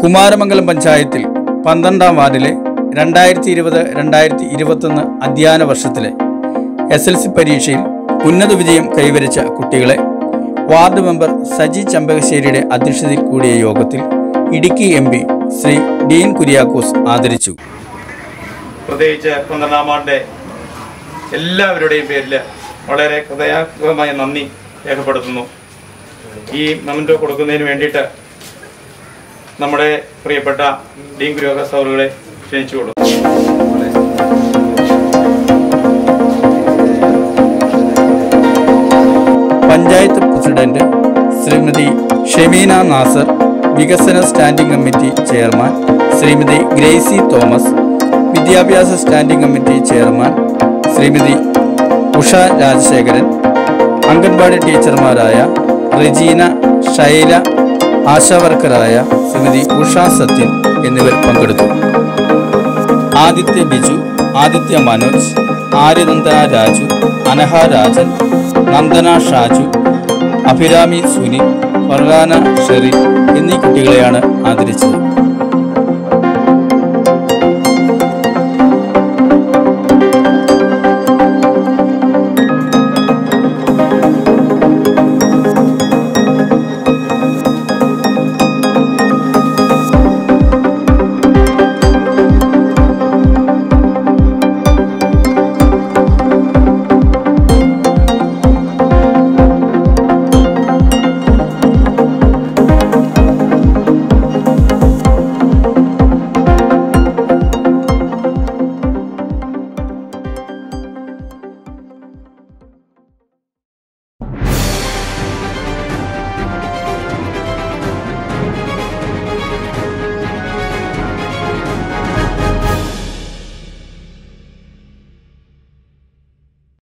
കുമാരമംഗലം പഞ്ചായത്തിൽ പന്ത്രണ്ടാം വാർഡിലെ രണ്ടായിരത്തി ഇരുപത് രണ്ടായിരത്തി ഇരുപത്തൊന്ന് അധ്യയന വർഷത്തിലെ എസ് എൽ സി പരീക്ഷയിൽ ഉന്നത വിജയം കൈവരിച്ച കുട്ടികളെ വാർഡ് മെമ്പർ സജി ചമ്പകശ്ശേരിയുടെ അധ്യക്ഷതയിൽ കൂടിയ യോഗത്തിൽ ഇടുക്കി എം പി ശ്രീ ഡീൻ കുര്യാക്കോസ് ആദരിച്ചു പ്രത്യേകിച്ച് പന്ത്രണ്ടാം വാർഡിന്റെ എല്ലാവരുടെയും പേരിൽ വളരെ ഹൃദയാത്മകമായ നന്ദി രേഖപ്പെടുത്തുന്നു ഈ മൊമെന്റോ കൊടുക്കുന്നതിന് വേണ്ടിയിട്ട് നമ്മുടെ പ്രിയപ്പെട്ട ഡീൻ ഗുരുവാകാസ് അവറുകളെ ക്ഷണിച്ചു കൊടുക്കും പഞ്ചായത്ത് പ്രസിഡന്റ് ശ്രീമതി ഷെമീന നാസർ വികസന standing committee chairman Shrimati Gracy Thomas വിദ്യാഭ്യാസ standing committee chairman Shrimati Usha Rajasekharan anganwadi ടീച്ചർമാരായ റെജീന ഷൈല ആശാവർക്കറായ ശ്രീമതി ഉഷ സത്യൻ എന്നിവർ പങ്കെടുത്തു ആദിത്യ ബിജു ആദിത്യ മനോജ് ആര്യനന്ദന രാജു അനഹ രാജൻ നന്ദന ഷാജു അഭിരാമി സുനി ഫർഹാന ഷെറി എന്നീ കുട്ടികളെയാണ് ആദരിച്ചത്